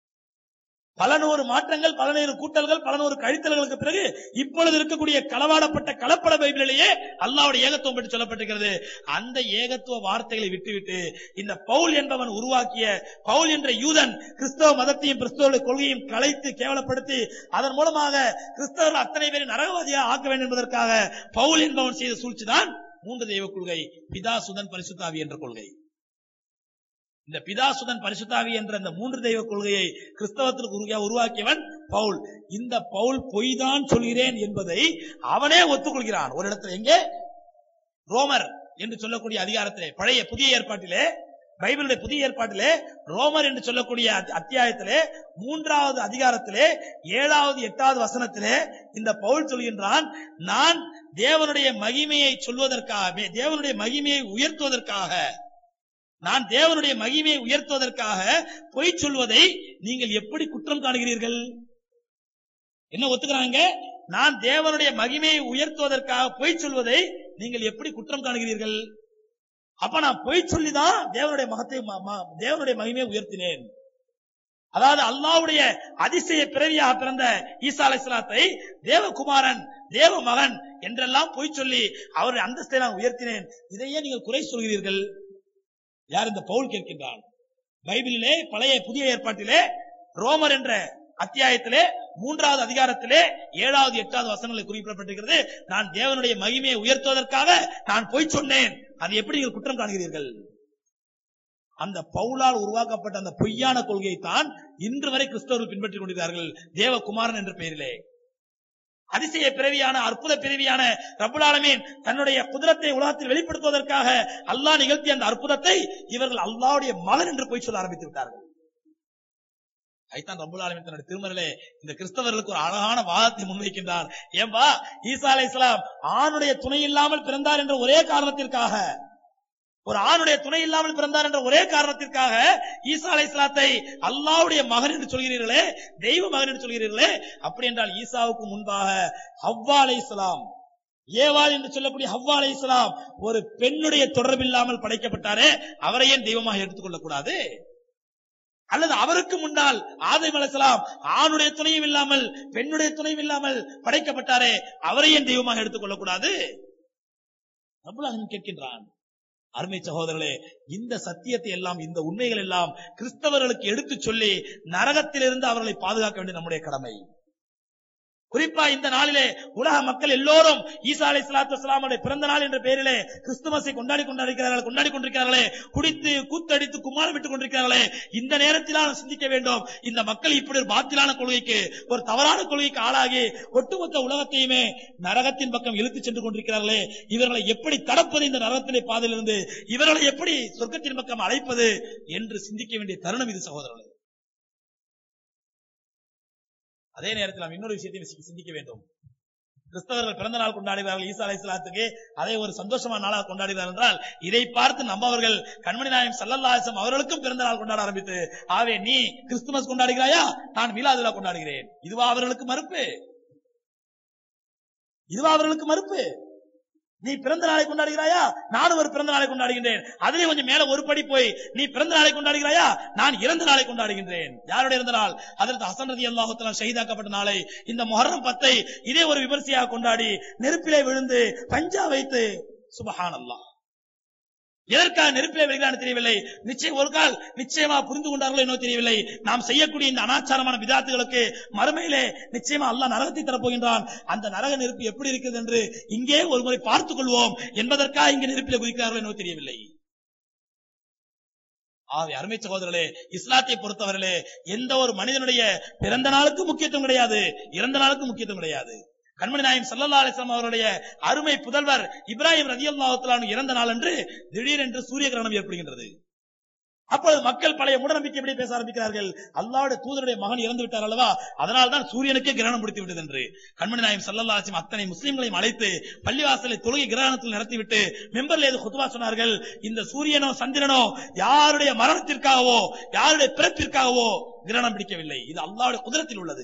பல நூறு மாற்றங்கள் பல நூறு கூட்டல்கள் பல நூறு கழித்தல்களுக்கு பிறகு இப்பொழுது இருக்கக்கூடிய களவாடப்பட்ட கலப்பட பைபிளிலேயே அல்லாவுடைய ஏகத்துவம் பற்றி சொல்லப்பட்டிருக்கிறது அந்த ஏகத்துவ வார்த்தைகளை விட்டுவிட்டு இந்த பவுல் என்பவன் உருவாக்கிய பவுல் என்ற யூதன் கிறிஸ்தவ மதத்தையும் கிறிஸ்தவ கொள்கையும் கலைத்து கேவலப்படுத்தி அதன் மூலமாக கிறிஸ்தவர்கள் அத்தனை பேரை நரகவாதியாக ஆக்க வேண்டும் என்பதற்காக பவுல் என்பவன் செய்த சூழ்ச்சிதான் மூன்று தெய்வ கொள்கை பிதா சுதன் பரிசுத்தாவி என்ற கொள்கை இந்த பிதாசுதன் பரிசுத்தாவி என்ற இந்த மூன்று தெய்வ கொள்கையை கிறிஸ்தவத்திற்கு உருவா- உருவாக்கியவன் பவுல் இந்த பவுல் பொய்தான் சொல்கிறேன் என்பதை அவனே ஒத்துக்கொள்கிறான் ஒரு இடத்துல எங்கே ரோமர் என்று சொல்லக்கூடிய அதிகாரத்திலே பழைய புதிய ஏற்பாட்டிலே பைபிளுடைய புதிய ஏற்பாட்டிலே ரோமர் என்று சொல்லக்கூடிய அத்தி- அத்தியாயத்திலே மூன்றாவது அதிகாரத்திலே ஏழாவது எட்டாவது வசனத்திலே இந்த பவுல் சொல்கின்றான் நான் தேவனுடைய மகிமையை சொல்வதற்காக தேவனுடைய மகிமையை உயர்த்துவதற்காக நான் தேவனுடைய மகிமையை உயர்த்துவதற்காக பொய் சொல்வதை நீங்கள் எப்படி குற்றம் காணுகிறீர்கள் என்ன ஒத்துக்கிறாங்க நான் தேவனுடைய மகிமையை உயர்த்துவதற்காக பொய் சொல்வதை நீங்கள் எப்படி குற்றம் காணுகிறீர்கள் அப்ப நான் பொய் சொல்லிதான் தேவனுடைய மகத்தை ம- ம- தேவனுடைய மகிமையை உயர்த்தினேன் அதாவது அல்லாஹ்வுடைய அதிசய பிறவியாக பிறந்த ஈசா அலைஹிஸ்ஸலாத்தை தேவகுமாரன் தேவ மகன் என்றெல்லாம் பொய் சொல்லி அவருடைய அந்தஸ்தை நான் உயர்த்தினேன் இதையே நீங்கள் குறை சொல்கிறீர்கள் யார் இந்த பவுல் கேட்கின்றான் பைபிளிலே பழைய புதிய ஏற்பாட்டிலே ரோமர் என்ற அத்தியாயத்திலே மூன்றாவது அதிகாரத்திலே ஏழாவது எட்டாவது வசனங்களை குறிப்பிடப்பட்டிருக்கிறது நான் தேவனுடைய மகிமையை உயர்த்துவதற்காக நான் பொய் சொன்னேன் அது எப்படி நீங்கள் குற்றம் காண்கிறீர்கள் அந்த பவுலால் உருவாக்கப்பட்ட அந்த பொய்யான கொள்கையை தான் இன்று வரை கிறிஸ்தவர்கள் பின்பற்றிக் கொண்டிருக்கிறார்கள் தேவகுமாரன் என்ற பெயரிலே அதிசய பிறவியான அற்புத பிறவியான ரப்புல் ஆலமீன் தன்னுடைய குதிரத்தை உலகத்தில் வெளிப்படுத்துவதற்காக அல்லாஹ் நிகழ்த்திய அந்த அற்புதத்தை இவர்கள் அல்லாஹ்வுடைய மகன் என்று போய் சொல்ல ஆரம்பித்து விட்டார்கள் ஐத்தான் ரப்புல் ஆலமீன் தன்னுடைய திருமறையிலே இந்த கிறிஸ்தவர்களுக்கு ஒரு அழகான வாதத்தை முன்வைக்கின்றார் ஏன்பா ஈசா அலைஹிஸ்ஸலாம் ஆணுடைய துணை இல்லாமல் பிறந்தார் என்ற ஒரே காரணத்திற்காக ஒரு ஆணுடைய துணை இல்லாமல் பிறந்தார் என்ற ஒரே காரணத்திற்காக ஈசா அலைஹிஸ்ஸலாத்தை அல்லாஹ்வுடைய மகன் என்று சொல்கிறீர்களே தெய்வ மகன் என்று சொல்கிறீர்களே அப்படி என்றால் ஈசாவுக்கு முன்பாக ஹவ்வா அலைஹிஸ்ஸலாம் ஏவாள் என்று சொல்லக்கூடிய ஹவ்வா அலை இஸ்லாம் ஒரு பெண்ணுடைய தொடர்பில்லாமல் படைக்கப்பட்டாரே அவரை ஏன் தெய்வமாக எடுத்துக்கொள்ளக் கூடாது அல்லது அவருக்கு முன்னால் ஆதம் அலைஹிஸ்ஸலாம் ஆணுடைய துணையும் இல்லாமல் பெண்ணுடைய துணையும் இல்லாமல் படைக்கப்பட்டாரே அவரை ஏன் தெய்வமாக எடுத்துக்கொள்ளக் கூடாது ரப்பல் ஆலமீன் கேட்கின்றான் அருமை சகோதரர்களே இந்த சத்தியத்தை எல்லாம் இந்த உண்மைகள் எல்லாம் கிறிஸ்தவர்களுக்கு எடுத்துச் சொல்லி நரகத்திலிருந்து அவர்களை பாதுகாக்க வேண்டிய நம்முடைய கடமை குறிப்பா இந்த நாளிலே உலக மக்கள் எல்லோரும் ஈசா அலை சலாத்து வஸ்லாமுடைய பிறந்த நாள் என்ற பெயரிலே கிறிஸ்துமஸை கொண்டாடி கொண்டிருக்கிறார்கள் கொண்டாடி கொண்டிருக்கிறார்களே குடித்து கூத்தடித்து கும்மாளம் விட்டுக் கொண்டிருக்கிறார்களே இந்த நேரத்தில் நாம் சிந்திக்க வேண்டும் இந்த மக்கள் இப்படி ஒரு பாத்திலான கொள்கைக்கு ஒரு தவறான கொள்கைக்கு ஆளாகி ஒட்டுமொத்த உலகத்தையுமே நரகத்தின் பக்கம் இழுத்துச் சென்று கொண்டிருக்கிறார்களே இவர்களை எப்படி தடுப்பது இந்த நரகத்திலே பாதையிலிருந்து இவர்களை எப்படி சொர்க்கத்தின் பக்கம் அழைப்பது என்று சிந்திக்க வேண்டிய தருணம் இது சகோதரர்களே அதே நேரத்தில் நாம் இன்னொரு விஷயத்தையும் சி- சிந்திக்க வேண்டும் கிறிஸ்தவர்கள் பிறந்த நாள் கொண்டாடுகிறார்கள் ஈசா அலைஹிஸ்ஸலாத்துக்கு அதை ஒரு சந்தோஷமான நாளாக கொண்டாடுகிறார்கள் என்றால் இதை பார்த்து நம்மவர்கள் கண்மணி நாயம் சல்லல்லாஹம் அவர்களுக்கும் பிறந்த நாள் கொண்டாட ஆரம்பித்து ஆவே நீ கிறிஸ்துமஸ் கொண்டாடுகிறாயா நான் மீலாதுலா கொண்டாடுகிறேன் இதுவா அவர்களுக்கு மறுப்பு இதுவா அவர்களுக்கு மறுப்பு நீ பிறந்த நாளை கொண்டாடுகிறாயா நானும் ஒரு பிறந்த நாளை கொண்டாடுகின்றேன் அதிலே கொஞ்சம் மேல ஒரு படி போய் நீ பிறந்த நாளை கொண்டாடுகிறாயா நான் இறந்த நாளை கொண்டாடுகின்றேன் யாருடைய இறந்த நாள் அதற்கு ஹசன் ரதி அல்லாஹுத்தலாம் ஷஹீதாக்கப்பட்ட நாளை இந்த மொஹர்ரம் பத்தை இதே ஒரு விமர்சையாக கொண்டாடி நெருப்பிலே விழுந்து பஞ்சா வைத்து சுபஹான் அல்லாஹ் எதற்காக நெருப்பிலே விழுகிறான்னு தெரியவில்லை நிச்சயம் ஒரு கால் நிச்சயமா புரிந்து கொண்டார்களோ என்னோ தெரியவில்லை நாம் செய்யக்கூடிய இந்த அனாச்சாரமான விதாத்துகளுக்கு மறுமையிலே நிச்சயமா அல்லாஹ் நரகத்தை தரப்போகின்றான் அந்த நரக நெருப்பு எப்படி இருக்குது என்று இங்கே ஒரு முறை பார்த்துக் கொள்வோம் என்பதற்காக இங்கே நெருப்பிலே குதிக்கிறார்களோ என்னோ தெரியவில்லை ஆகவே அருமை சகோதரர்களே இஸ்லாத்தை பொறுத்தவரையிலே எந்த ஒரு மனிதனுடைய பிறந்த நாளுக்கு முக்கியத்துவம் கிடையாது இறந்த நாளுக்கு முக்கியத்துவம் கிடையாது கண்மணி நாயம் சல்லல்லா அலிஸ்லாம் அவருடைய அருமை புதல்வர் இப்ராஹிம் ரதியல்லாஹு இறந்த நாள் அன்று திடீரென்று சூரிய கிரகணம் ஏற்படுகின்றது அப்பொழுது மக்கள் பழைய மூடநம்பிக்கை எப்படி பேச ஆரம்பிக்கிறார்கள் அல்லாவுடைய தூதருடைய மகன் இறந்து விட்டார் அல்லவா அதனால் தான் சூரியனுக்கே கிரகணம் பிடித்து விட்டது என்று கண்மணி நாயம் சல்லல்லா அலிஸ்லாம் அத்தனை முஸ்லிம்களையும் அழைத்து பள்ளிவாசலை தொழுகை கிரகணத்தில் நடத்திவிட்டு மெம்பர்ல ஏது குத்துவா சொன்னார்கள் இந்த சூரியனோ சந்திரனோ யாருடைய மரணத்திற்காகவோ யாருடைய பிறப்பிற்காகவோ கிரகணம் பிடிக்கவில்லை இது அல்லாவுடைய குதிரத்தில் உள்ளது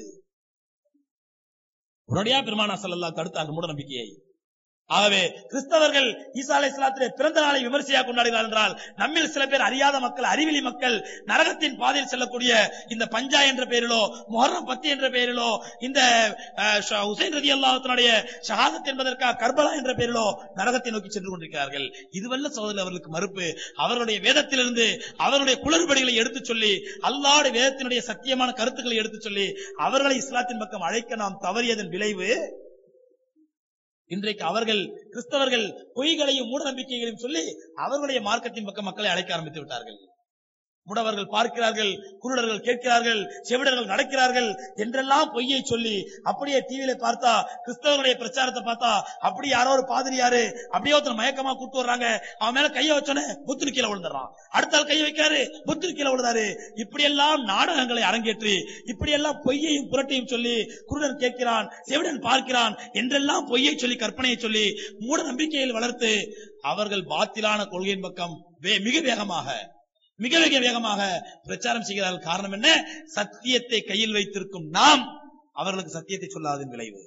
உடனடியா பெருமானா சல்லல்லா தடுத்தார்கள் மூட நம்பிக்கையை ஆகவே கிறிஸ்தவர்கள் ஈசா அலை பிறந்த நாளை விமர்சையாக கொண்டாடுகிறார் என்றால் நம்மில் சில பேர் அறியாத மக்கள் அறிவிலி மக்கள் நரகத்தின் பாதையில் செல்லக்கூடிய இந்த பஞ்சா என்ற பெயரிலோ முஹர்ரம் பத்தி என்ற பெயரிலோ இந்த அஹ், ஷ- ஹுசைன் ரதி அல்லாஹத்தினுடைய ஷஹாதத் என்பதற்காக கர்பலா என்ற பெயரிலோ நரகத்தை நோக்கி சென்று கொண்டிருக்கிறார்கள் இதுவல்ல சகோதரர் அவர்களுக்கு மறுப்பு அவர்களுடைய வேதத்திலிருந்து அவருடைய குளறுபடிகளை எடுத்துச் சொல்லி அல்லாஹ்வுடைய வேதத்தினுடைய சத்தியமான கருத்துக்களை எடுத்துச் சொல்லி அவர்களை இஸ்லாத்தின் பக்கம் அழைக்க நாம் தவறியதன் விளைவு இன்றைக்கு அவர்கள் கிறிஸ்தவர்கள் பொய்களையும் மூட நம்பிக்கைகளையும் சொல்லி அவர்களுடைய மார்க்கத்தின் பக்கம் மக்களை அழைக்க ஆரம்பித்து விட்டார்கள் முடவர்கள் பார்க்கிறார்கள் குருடர்கள் கேட்கிறார்கள் செவிடர்கள் நடக்கிறார்கள் என்றெல்லாம் பொய்யை சொல்லி அப்படியே டிவியில பார்த்தா கிறிஸ்தவர்களுடைய பிரச்சாரத்தை பார்த்தா அப்படி யாரோ ஒரு பாதிரியாரு அப்படியே ஒருத்தர் மயக்கமா கூட்டு வர்றாங்க அவன் மேல கைய வச்சோன்னே புத்திரு கீழே விழுந்துறான் அடுத்த ஆள் கையை வைக்கிறாரு புத்திரு கீழே விழுந்தாரு இப்படியெல்லாம் நாடகங்களை அரங்கேற்றி இப்படியெல்லாம் பொய்யையும் புரட்டையும் சொல்லி குருடன் கேட்கிறான் செவிடன் பார்க்கிறான் என்றெல்லாம் பொய்யை சொல்லி கற்பனையை சொல்லி மூட நம்பிக்கையில் வளர்த்து அவர்கள் பாத்திலான கொள்கையின் பக்கம் வே- மிக வேகமாக மிக மிக வேகமாக பிரச்சாரம் செய்கிறார்கள் காரணம் என்ன சத்தியத்தை கையில் வைத்திருக்கும் நாம் அவர்களுக்கு சத்தியத்தை சொல்லாததின் விளைவு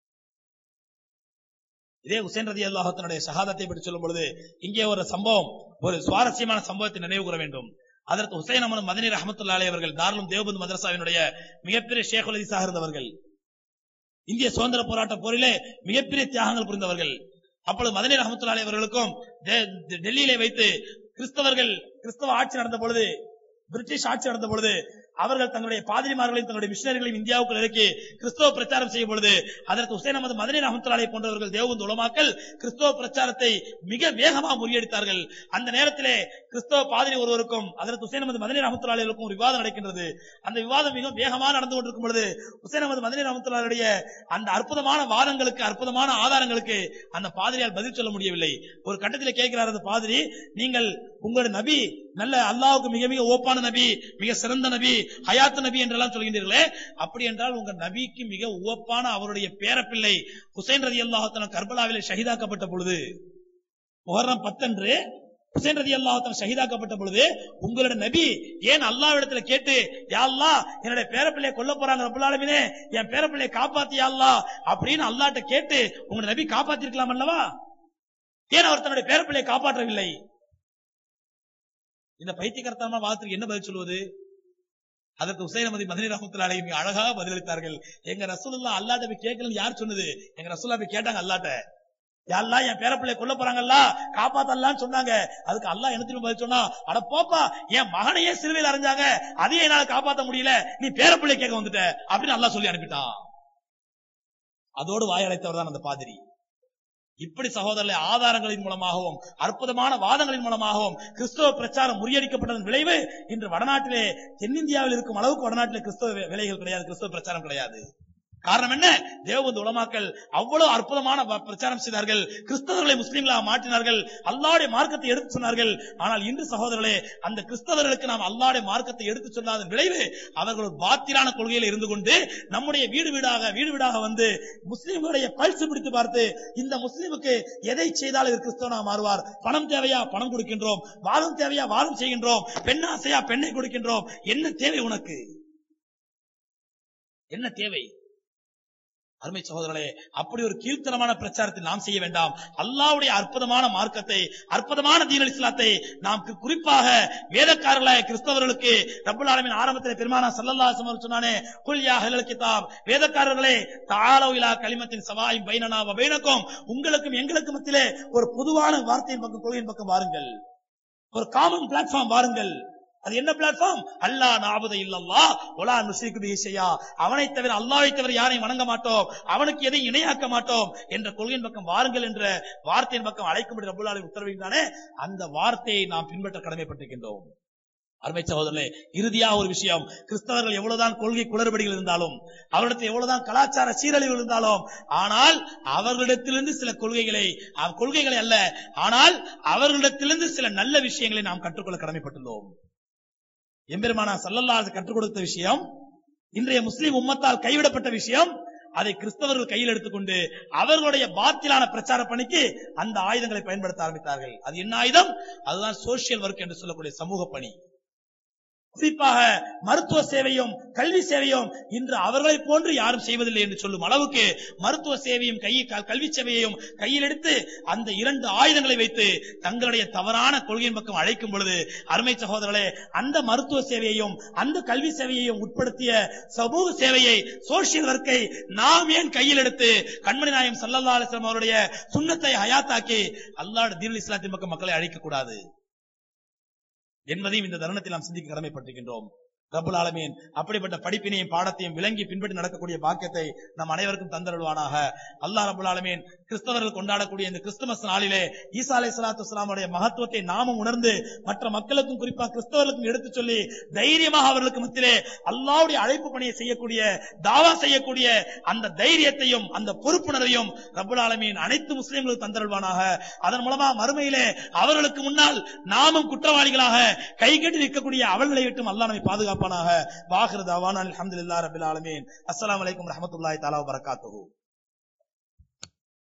இதே உசேன் ரதி அல்லாஹத்தினுடைய ஷஹாதத்தை பற்றி சொல்லும் பொழுது இங்கே ஒரு சம்பவம் ஒரு சுவாரஸ்யமான சம்பவத்தை நினைவு கூற வேண்டும் அதற்கு ஹுசைன் அமன் மதனி ரஹமத்துல்லா அலி அவர்கள் தாருலும் தேவபந்து மதரசாவினுடைய மிகப்பெரிய ஷேகுல் ஹதீஸாக இருந்தவர்கள் இந்திய சுதந்திர போராட்ட போரிலே மிகப்பெரிய தியாகங்கள் புரிந்தவர்கள் அப்பொழுது மதனி ரஹமத்துல்லா அலி அவர்களுக்கும் டெ- டெ- டெல்லியிலே வைத்து கிறிஸ்தவர்கள் கிறிஸ்தவ ஆட்சி நடந்த பொழுது பிரிட்டிஷ் ஆட்சி நடந்த பொழுது அவர்கள் தங்களுடைய பாதிரிமார்களையும் தங்களுடைய மிஷனரிகளையும் இந்தியாவுக்கு இறக்கி கிறிஸ்தவ பிரச்சாரம் செய்யும் பொழுது அதற்கு ஹுசைன் அஹமது மதனி ரஹமத்துல்லாலை போன்றவர்கள் தேவபந்து உலமாக்கள் கிறிஸ்தவ பிரச்சாரத்தை மிக வேகமாக முறியடித்தார்கள் அந்த நேரத்திலே கிறிஸ்தவ பாதிரி ஒருவருக்கும் அதற்கு ஹுசைன் அஹமது மதனி ரஹமத்துல்லாலைக்கும் ஒரு விவாதம் நடக்கின்றது அந்த விவாதம் மிக வேகமாக நடந்து கொண்டிருக்கும் பொழுது ஹுசைன் அஹமது மதனி ரஹமத்துல்லாவுடைய அந்த அற்புதமான வாதங்களுக்கு அற்புதமான ஆதாரங்களுக்கு அந்த பாதிரியால் பதில் சொல்ல முடியவில்லை ஒரு கட்டத்தில் கேட்கிறார் அந்த பாதிரி நீங்கள் உங்களுடைய நபி நல்ல அல்லாஹ்வுக்கு மிக மிக ஓப்பான நபி மிக சிறந்த நபி ஹயாத் நபி என்றெல்லாம் சொல்கின்றீர்களே அப்படி என்றால் உங்க நபிக்கு மிக உவப்பான அவருடைய பேரப்பிள்ளை ஹுசைன் ரதி அல்லாஹத்தன கர்பலாவிலே ஷஹீதாக்கப்பட்ட பொழுது முஹர்ரம் பத்தன்று ஹுசைன் ரதி அல்லாஹ் ஷஹீதாக்கப்பட்ட பொழுது உங்களோட நபி ஏன் அல்லாஹ்விடத்துல கேட்டு யா அல்லாஹ் என்னுடைய பேரப்பிள்ளைய கொல்ல போறாங்க ரப்பல் ஆலமீனே என் பேரப்பிள்ளைய காப்பாத்தி யா அல்லாஹ் அப்படின்னு அல்லாஹ்ட்ட கேட்டு உங்க நபி காப்பாத்திருக்கலாம் அல்லவா ஏன் அவர் தன்னுடைய பேரப்பிள்ளையை காப்பாற்றவில்லை இந்த பைத்தியகரத்தனமான வாதத்துக்கு என்ன பதில் சொல்வது அதற்கு உசைன் மதி மதனி ரஹமத்துல அலைஹி மிக அழகாக பதிலளித்தார்கள் எங்க ரசூலுல்லா அல்லாட்ட போய் கேட்கலன்னு யார் சொன்னது எங்க ரசூல்லா போய் கேட்டாங்க அல்லாட்ட யாழ்லா என் பேரப்பிள்ளை கொல்ல போறாங்கல்ல காப்பாத்தலாம்னு சொன்னாங்க அதுக்கு அல்லாஹ் என்ன திரும்ப பதில் சொன்னா அட போப்பா என் மகனையே சிறுவையில் அரைஞ்சாங்க அதையே என்னால காப்பாத்த முடியல நீ பேரப்பிள்ளை கேட்க வந்துட்ட அப்படின்னு அல்லாஹ் சொல்லி அனுப்பிட்டான் அதோடு வாயடைத்தவர் தான் அந்த பாதிரி இப்படி சகோதரர்களை ஆதாரங்களின் மூலமாகவும் அற்புதமான வாதங்களின் மூலமாகவும் கிறிஸ்தவ பிரச்சாரம் முறியடிக்கப்பட்டதன் விளைவு இன்று வடநாட்டிலே தென்னிந்தியாவில் இருக்கும் அளவுக்கு வடநாட்டிலே கிறிஸ்தவ வே- வேலைகள் கிடையாது கிறிஸ்தவ பிரச்சாரம் கிடையாது காரணம் என்ன தேவபந்து உலமாக்கள் அவ்வளவு அற்புதமான வ- பிரச்சாரம் செய்தார்கள் கிறிஸ்தவர்களை முஸ்லிம்களாக மாற்றினார்கள் அல்லாடைய மார்க்கத்தை எடுத்து சொன்னார்கள் ஆனால் இன்று சகோதரர்களே அந்த கிறிஸ்தவர்களுக்கு நாம் அல்லாடைய மார்க்கத்தை எடுத்து சொல்லாத விளைவு அவர்கள் ஒரு பாத்திரான கொள்கையில் இருந்து கொண்டு நம்முடைய வீடு வீடாக வீடு வீடாக வந்து முஸ்லிம்களுடைய பல்ஸ் பிடித்து பார்த்து இந்த முஸ்லிமுக்கு எதை செய்தால் இவர் கிறிஸ்தவனாக மாறுவார் பணம் தேவையா பணம் கொடுக்கின்றோம் வாழும் தேவையா வாழும் செய்கின்றோம் பெண்ணாசையா பெண்ணை கொடுக்கின்றோம் என்ன தேவை உனக்கு என்ன தேவை அருமை சகோதரர்களே அப்படி ஒரு கீழ்த்தனமான பிரச்சாரத்தை நாம் செய்ய வேண்டாம் அல்லாஹ்வுடைய அற்புதமான மார்க்கத்தை அற்புதமான தீனல் இஸ்லாத்தை நாம் கு- குறிப்பாக வேதக்காரர்களாய கிறிஸ்தவர்களுக்கு ரப்பல் ஆலமீன் ஆரம்பத்தில் பெருமானா ஸல்லல்லாஹு அலைஹி வஸல்லம் சொன்னானே குல் யா அஹ்லல் கிதாப் வேதக்காரர்களே தஆலு இலா கலிமத்தின் சவாயின் பைனனா வ பைனக்கும் உங்களுக்கும் எங்களுக்கும் மத்தியிலே ஒரு பொதுவான வார்த்தையின் பக்கம் கொள்கையின் பக்கம் வாருங்கள் ஒரு காமன் பிளாட்ஃபார்ம் வாருங்கள் அது என்ன பிளாட்ஃபார்ம் அல்லாஹ் நாபுத இல்லல்லா ஒலா நுஸ்ரிக்கு பிஹி ஷையா அவனை தவிர அல்லாஹ்வை தவிர யாரையும் வணங்க மாட்டோம் அவனுக்கு எதையும் இணையாக்க மாட்டோம் என்ற கொள்கையின் பக்கம் வாருங்கள் என்ற வார்த்தையின் பக்கம் அழைக்கும்படி ரப்பல் ஆலமீன் உத்தரவிட்டானே அந்த வார்த்தையை நாம் பின்பற்ற கடமைப்பட்டிருக்கின்றோம் அருமை சகோதரர்களே இறுதியாக ஒரு விஷயம் கிறிஸ்தவர்கள் எவ்வளவுதான் கொள்கை குளறுபடிகள் இருந்தாலும் அவரிடத்தில் எவ்வளவுதான் கலாச்சார சீரழிவு இருந்தாலும் ஆனால் அவர்களிடத்திலிருந்து சில கொள்கைகளை அவ் கொள்கைகளை அல்ல ஆனால் அவர்களிடத்திலிருந்து சில நல்ல விஷயங்களை நாம் கற்றுக்கொள்ள கடமைப்பட்டுள்ளோம் எம்பெருமானா சல்லல்லாஹு கற்றுக் கொடுத்த விஷயம் இன்றைய முஸ்லிம் உம்மத்தால் கைவிடப்பட்ட விஷயம் அதை கிறிஸ்தவர்கள் கையில் எடுத்துக்கொண்டு அவர்களுடைய பாத்திலான பிரச்சார பணிக்கு அந்த ஆயுதங்களை பயன்படுத்த ஆரம்பித்தார்கள் அது என்ன ஆயுதம் அதுதான் சோசியல் ஒர்க் என்று சொல்லக்கூடிய சமூக பணி குறிப்பாக மருத்துவ சேவையும் கல்வி சேவையும் இன்று அவர்களை போன்று யாரும் செய்வதில்லை என்று சொல்லும் அளவுக்கு மருத்துவ சேவையும் கை க- கல்வி சேவையும் கையில் எடுத்து அந்த இரண்டு ஆயுதங்களை வைத்து தங்களுடைய தவறான கொள்கையின் பக்கம் அழைக்கும் பொழுது அருமை சகோதரர்களே அந்த மருத்துவ சேவையையும் அந்த கல்வி சேவையையும் உட்படுத்திய சமூக சேவையை சோசியல் ஒர்க்கை நாம் ஏன் கையில் எடுத்து கண்மணி நாயம் சல்லல்லா அலிஸ்லாம் அவருடைய சுண்ணத்தை ஹயாத்தாக்கி அல்லாஹ் தீன் இஸ்லாத்தின் பக்கம் மக்களை அழைக்க கூடாது என்பதையும் இந்த தருணத்தில் நாம் சிந்திக்க கடமைப்பட்டிருக்கின்றோம் ரப்புல் ஆலமீன் அப்படிப்பட்ட படிப்பினையும் பாடத்தையும் விளங்கி பின்பற்றி நடக்கக்கூடிய பாக்கியத்தை நம் அனைவருக்கும் தந்தருள்வானாக அல்லாஹ் ரப்புல் ஆலமீன் கிறிஸ்தவர்கள் கொண்டாடக்கூடிய இந்த கிறிஸ்துமஸ் நாளிலே ஈசா அலை சலாத்து வஸ்ஸலாமுடைய மகத்துவத்தை நாமும் உணர்ந்து மற்ற மக்களுக்கும் குறிப்பாக கிறிஸ்தவர்களுக்கும் எடுத்துச் சொல்லி தைரியமாக அவர்களுக்கு மத்தியிலே அல்லாஹ்வுடைய அழைப்பு பணியை செய்யக்கூடிய தாவா செய்யக்கூடிய அந்த தைரியத்தையும் அந்த பொறுப்புணர்வையும் ரப்புல் ஆலமீன் அனைத்து முஸ்லிம்களுக்கு தந்தருள்வானாக அதன் மூலமா மறுமையிலே அவர்களுக்கு முன்னால் நாமும் குற்றவாளிகளாக கைகட்டி நிற்கக்கூடிய அவல்களை விட்டும் அல்லாஹ் நம்மை பாதுகாப்பானாக வாஹிர் தவான் அல்ஹம்துலில்லாஹி ரப்பில் ஆலமீன் அஸ்ஸலாமு அலைக்கும் வரஹ்மத்துல்லாஹி தஆலா வபரகாத்துஹு